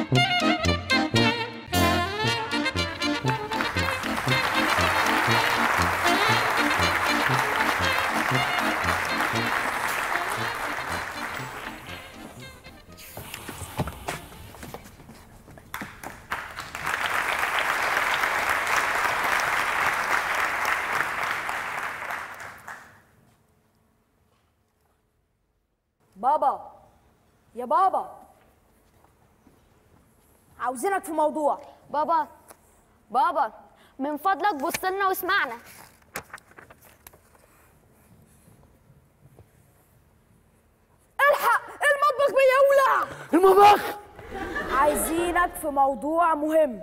بابا يا بابا عاوزينك في موضوع بابا بابا من فضلك بص لنا واسمعنا الحق المطبخ بيولع المطبخ عايزينك في موضوع مهم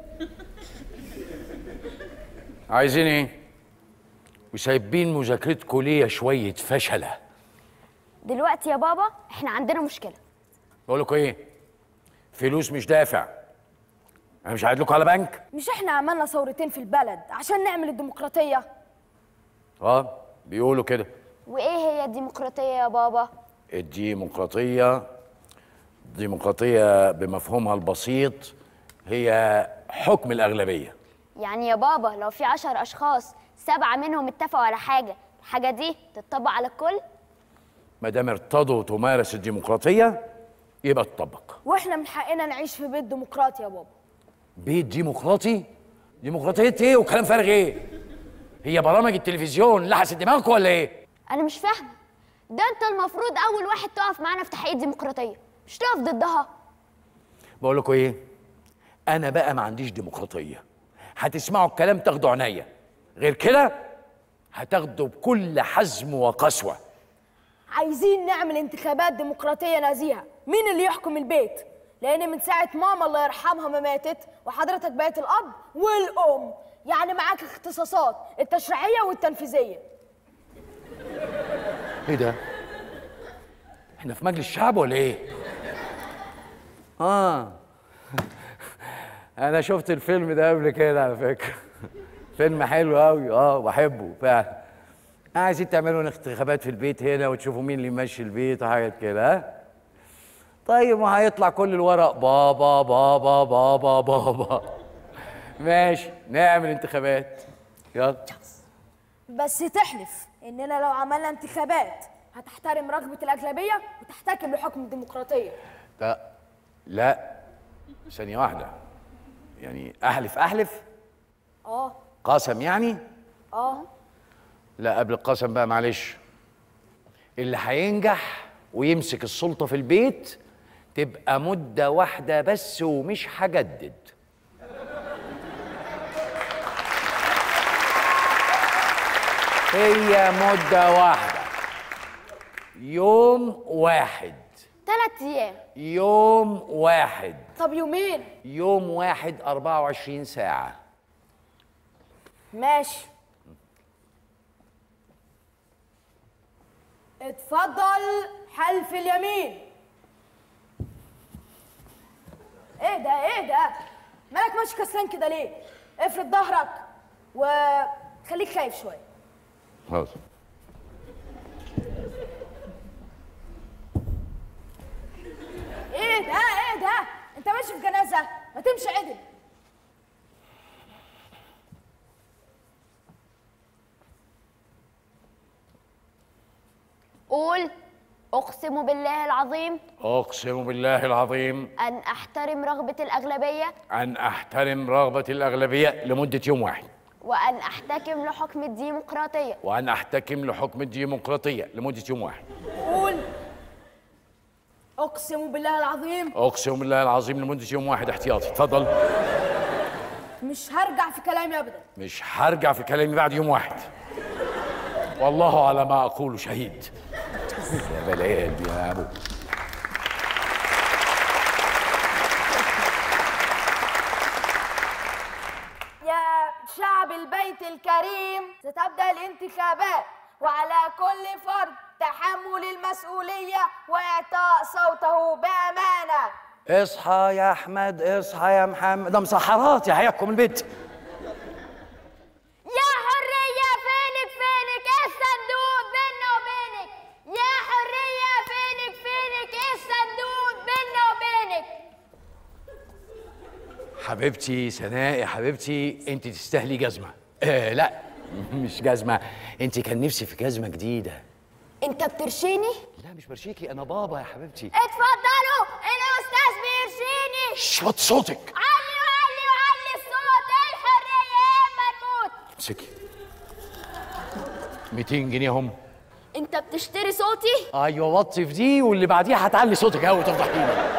عايزين ايه وسايبين مذاكرتكم ليا شويه فشله دلوقتي يا بابا احنا عندنا مشكله بقول لكم ايه فلوس مش دافع انا مش هعيد لكم على بنك مش احنا عملنا ثورتين في البلد عشان نعمل الديمقراطية اه بيقولوا كده وايه هي الديمقراطيه يا بابا الديمقراطيه الديمقراطيه بمفهومها البسيط هي حكم الاغلبيه يعني يا بابا لو في عشر اشخاص سبعه منهم اتفقوا على حاجه الحاجه دي تتطبق على الكل ما دام ارتضوا تمارس الديمقراطيه يبقى تطبق واحنا من حقنا نعيش في بيت ديمقراطي يا بابا بيت ديمقراطي ديمقراطيه ايه وكلام فارغ ايه هي برامج التلفزيون لحست دماغكم ولا ايه انا مش فاهمه ده انت المفروض اول واحد تقف معانا في تحقيق الديمقراطيه مش تقف ضدها بقول لكم ايه انا بقى ما عنديش ديمقراطيه هتسمعوا الكلام تاخدوا عينيا غير كده هتاخدوا بكل حزم وقسوه عايزين نعمل انتخابات ديمقراطية نزيهة مين اللي يحكم البيت لان من ساعة ماما الله يرحمها ما ماتت وحضرتك بقيت الاب والام يعني معاك اختصاصات التشريعية والتنفيذية ايه ده احنا في مجلس الشعب ولا ايه اه انا شفت الفيلم ده قبل كده على فكره فيلم حلو قوي اه بحبه فعلا عايزين تعملوا انتخابات في البيت هنا وتشوفوا مين اللي يمشي البيت وحاجات كده ها طيب وهيطلع كل الورق بابا بابا بابا بابا ماشي نعمل انتخابات يلا بس تحلف اننا لو عملنا انتخابات هتحترم رغبة الأغلبية وتحتكم لحكم الديمقراطية لا لا ثانية واحدة يعني أحلف أحلف اه قسم يعني اه لا قبل القسم بقى معلش اللي هينجح ويمسك السلطة في البيت تبقى مدة واحدة بس ومش هجدد هي مدة واحدة يوم واحد ثلاث ايام يوم واحد طب يومين يوم واحد 24 ساعة ماشي اتفضل حلف اليمين ايه ده ايه ده مالك ماشي كسلان كده ليه افرد ظهرك وخليك خايف شويه خلاص ايه ده ايه ده انت ماشي في جنازه ما تمشي عدل قول اقسم بالله العظيم أقسم بالله العظيم ان احترم رغبه الاغلبيه أن أحترم رغبة الأغلبية لمدة يوم واحد وان احتكم لحكم الديمقراطيه وأن أحتكم لحكم الديمقراطية لمدة يوم واحد قول اقسم بالله العظيم أقسم بالله العظيم لمدة يوم واحد احتياطي اتفضل مش هرجع في كلامي ابدا مش هرجع في كلامي بعد يوم واحد والله على ما أقول شهيد يا بلاد يا أبو يا شعب البيت الكريم ستبدأ الانتخابات وعلى كل فرد تحمل المسؤولية وإعطاء صوته بأمانة اصحى يا أحمد اصحى يا محمد ده مسحرات يا حياكم البيت يا حريه فينك فينك ايه الصندوق بيننا وبينك يا حريه فينك فينك ايه الصندوق بيننا وبينك حبيبتي سناء يا حبيبتي انت تستاهلي جزمه آه لا مش جزمه انت كان نفسي في جزمه جديده انت بترشيني لا مش برشيكي انا بابا يا حبيبتي اتفضلوا الاستاذ بيرشيني شوط صوتك علي وعلي وعلي الصوت الحريه يا اما نموت امسكي 200 جنيه هم انت بتشتري صوتي ايوه وطي في دي واللي بعديها هتعلي صوتك قوي وتفضحيني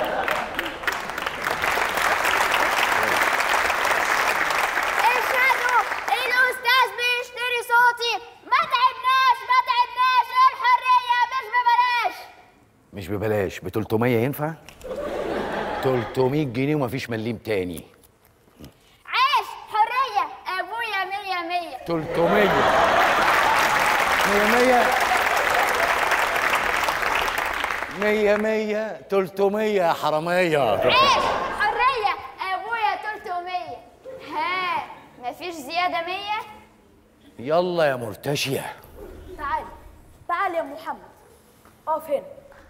اشهدوا الاستاذ بيشتري صوتي ما تعبناش ما تعبناش الحريه مش ببلاش مش ببلاش ب 300 ينفع 300 جنيه ومفيش مليم تاني عيش حريه ابويا مية مية 300 100 100 100 100 300 يا حرامية عيش حريه ابويا 300 ها مفيش زياده 100 يلا يا مرتشية تعال تعال يا محمد اقف هنا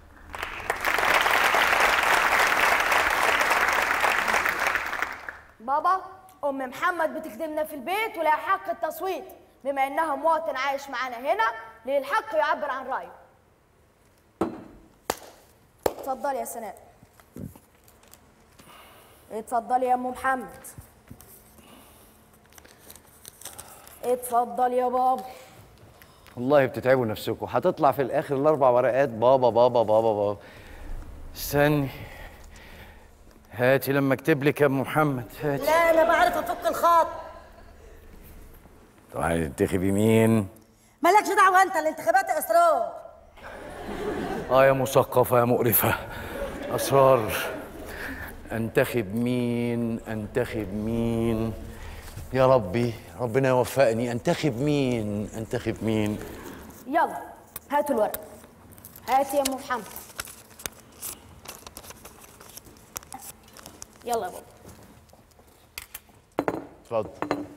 بابا ام محمد بتخدمنا في البيت ولها حق التصويت بما انها مواطن عايش معانا هنا ليه الحق يعبر عن رايه اتفضلي يا سناء اتفضلي يا ام محمد اتفضل يا بابا والله بتتعبوا نفسكم هتطلع في الاخر الاربع ورقات بابا بابا بابا بابا استني هاتي لما اكتب لك يا ام محمد هاتي لا انا بعرف افك الخط طبعا تنتخبي مين مالكش دعوه انت الانتخابات اسرار اه يا مثقفة يا مقرفة أسرار أنتخب مين أنتخب مين يا ربي ربنا يوفقني أنتخب مين أنتخب مين يلا هاتوا الورق هات يا ام محمد يلا يا بابا اتفضل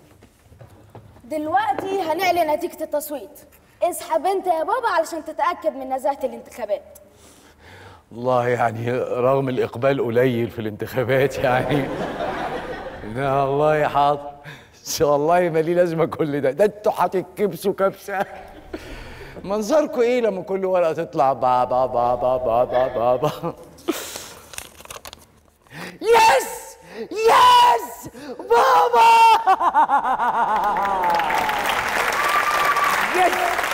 دلوقتي هنعلن نتيجة التصويت اسحب انت يا بابا علشان تتأكد من نزاهة الانتخابات والله يعني رغم الإقبال قليل في الانتخابات يعني لا والله حاضر بس والله ما ليه لازمة كل ده ده انتوا هتتكبسوا كبسة منظركم ايه لما كل ورقة تطلع با با با با با با با, با. يس يس بابا يس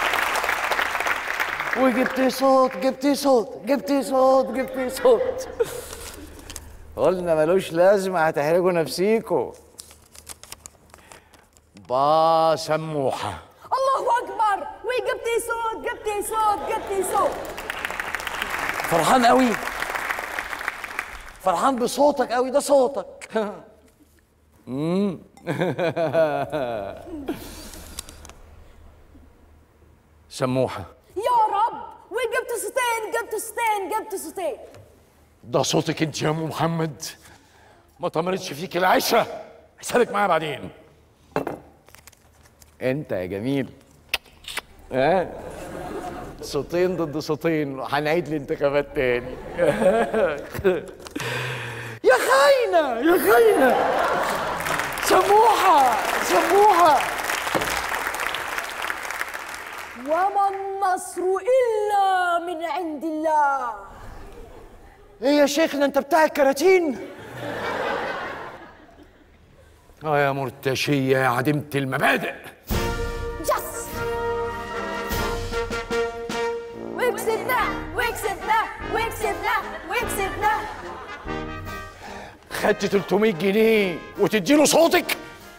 وجبتي صوت جبتي صوت جبتي صوت جبتي صوت قلنا ملوش لازمة هتحرجوا نفسيكوا با سموحة الله أكبر وجبتي صوت جبتي صوت جبتي صوت فرحان قوي فرحان بصوتك قوي ده صوتك مم. سموحة يا رب وجبت صوتين جبت صوتين جبت صوتين ده صوتك انت يا ام محمد ما طمرتش فيك العشرة حسابك معايا بعدين انت يا جميل ها صوتين ضد صوتين هنعيد الانتخابات تاني يا خاينة يا خاينة سموحة سموحة وما النصر إلا من عند الله ايه يا شيخنا انت بتاع الكراتين اه يا مرتشية يا عديمة المبادئ يس وكسبنا وكسبنا وكسبنا وكسبنا خدت 300 جنيه وتديله صوتك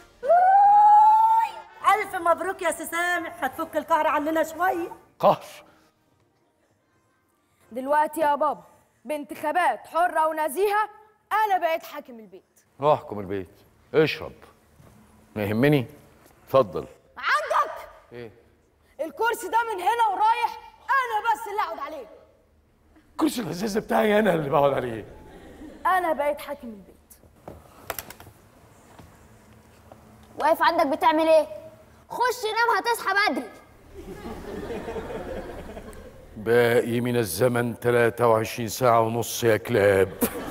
الف مبروك يا سي سامح هتفك القهر عننا شويه قهر دلوقتي يا بابا بانتخابات حرة ونزيهة أنا بقيت حاكم البيت احكم البيت اشرب ما يهمني اتفضل عندك ايه الكرسي ده من هنا ورايح أنا بس اللي أقعد عليه الكرسي الازاز بتاعي انا اللي بقعد عليه أنا بقيت حاكم البيت واقف عندك بتعمل ايه خش نام هتصحى بدري باقي من الزمن 23 ساعة ونص يا كلاب